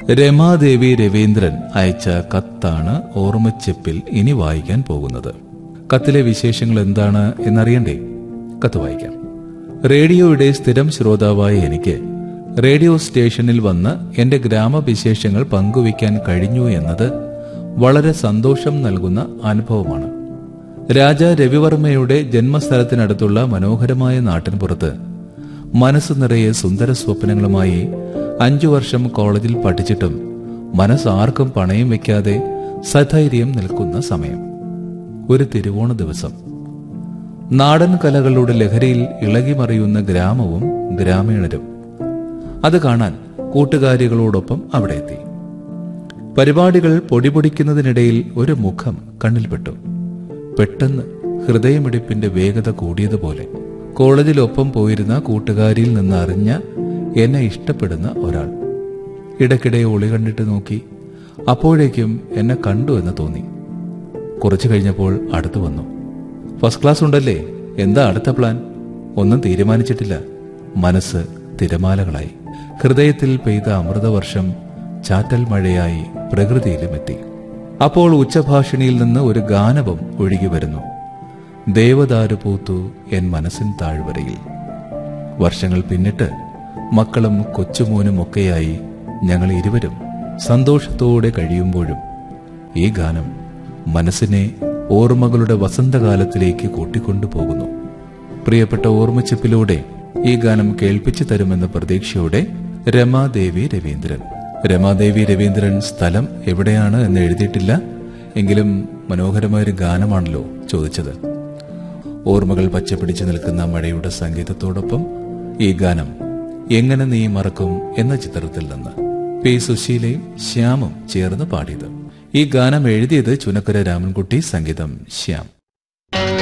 രമാദേവി രവീന്ദ്രൻ അയച്ച കത്താണ് ഓർമ്മച്ചെപ്പിൽ ഇനി വായിക്കാൻ പോകുന്നത് കത്തിലെ വിശേഷങ്ങൾ എന്താണ് എന്നറിയണ്ടേ കത്ത് വായിക്കാം റേഡിയോയുടെ സ്ഥിരം ശ്രോതാവായ എനിക്ക് റേഡിയോ സ്റ്റേഷനിൽ വന്ന് എന്റെ ഗ്രാമവിശേഷങ്ങൾ പങ്കുവയ്ക്കാൻ കഴിഞ്ഞു എന്നത് വളരെ സന്തോഷം നൽകുന്ന അനുഭവമാണ് രാജ രവിവർമ്മയുടെ ജന്മസ്ഥലത്തിനടുത്തുള്ള മനോഹരമായ നാട്ടിൻപുറത്ത് മനസ്സ് നിറയെ സുന്ദര സ്വപ്നങ്ങളുമായി അഞ്ചു വർഷം കോളേജിൽ പഠിച്ചിട്ടും മനസ്സാർക്കും പണയം വെക്കാതെ സധൈര്യം നിൽക്കുന്ന സമയം ഒരു തിരുവോണ ദിവസം നാടൻ കലകളുടെ ലഹരിയിൽ ഇളകിമറിയുന്ന ഗ്രാമവും ഗ്രാമീണരും അത് കാണാൻ കൂട്ടുകാരികളോടൊപ്പം അവിടെ എത്തി പരിപാടികൾ പൊടിപൊടിക്കുന്നതിനിടയിൽ ഒരു മുഖം കണ്ണിൽപ്പെട്ടു പെട്ടെന്ന് ഹൃദയമിടിപ്പിന്റെ വേഗത കൂടിയതുപോലെ കോളേജിലൊപ്പം പോയിരുന്ന കൂട്ടുകാരിയിൽ നിന്ന് അറിഞ്ഞ എന്നെ ഇഷ്ടപ്പെടുന്ന ഒരാൾ ഇടയ്ക്കിടെ ഒളി കണ്ടിട്ട് നോക്കി അപ്പോഴേക്കും എന്നെ കണ്ടു എന്ന് തോന്നി കുറച്ചു കഴിഞ്ഞപ്പോൾ അടുത്തു വന്നു ഫസ്റ്റ് ക്ലാസ് ഉണ്ടല്ലേ എന്താ അടുത്ത പ്ലാൻ ഒന്നും തീരുമാനിച്ചിട്ടില്ല മനസ്സ് തിരമാലകളായി ഹൃദയത്തിൽ പെയ്ത അമൃതവർഷം ചാറ്റൽ മഴയായി പ്രകൃതിയിലും എത്തി അപ്പോൾ ഉച്ചഭാഷിണിയിൽ നിന്ന് ഒരു ഗാനവും ഒഴുകി വരുന്നു ദേവദാരു പൂത്തു എൻ മനസ്സിൻ താഴ്വരയിൽ വർഷങ്ങൾ പിന്നിട്ട് മക്കളും കൊച്ചുമോനും ഒക്കെയായി ഞങ്ങൾ ഇരുവരും സന്തോഷത്തോടെ കഴിയുമ്പോഴും ഈ ഗാനം മനസ്സിനെ ഓർമ്മകളുടെ വസന്തകാലത്തിലേക്ക് കൂട്ടിക്കൊണ്ടുപോകുന്നു പ്രിയപ്പെട്ട ഓർമ്മച്ചപ്പിലൂടെ ഈ ഗാനം കേൾപ്പിച്ചു തരുമെന്ന പ്രതീക്ഷയോടെ രമാദേവി രവീന്ദ്രൻ രമാദേവി രവീന്ദ്രൻ സ്ഥലം എവിടെയാണ് എന്ന് എഴുതിയിട്ടില്ല എങ്കിലും മനോഹരമായൊരു ഗാനമാണല്ലോ ചോദിച്ചത് ഓർമ്മകൾ പച്ചപിടിച്ചു നിൽക്കുന്ന മഴയുടെ സംഗീതത്തോടൊപ്പം ഈ ഗാനം എങ്ങനെ നീ മറക്കും എന്ന ചിത്രത്തിൽ നിന്ന് പി സുശീലയും ശ്യാമും ചേർന്ന് പാടിയത് ഈ ഗാനം എഴുതിയത് ചുനക്കര രാമൻകുട്ടി സംഗീതം ശ്യാം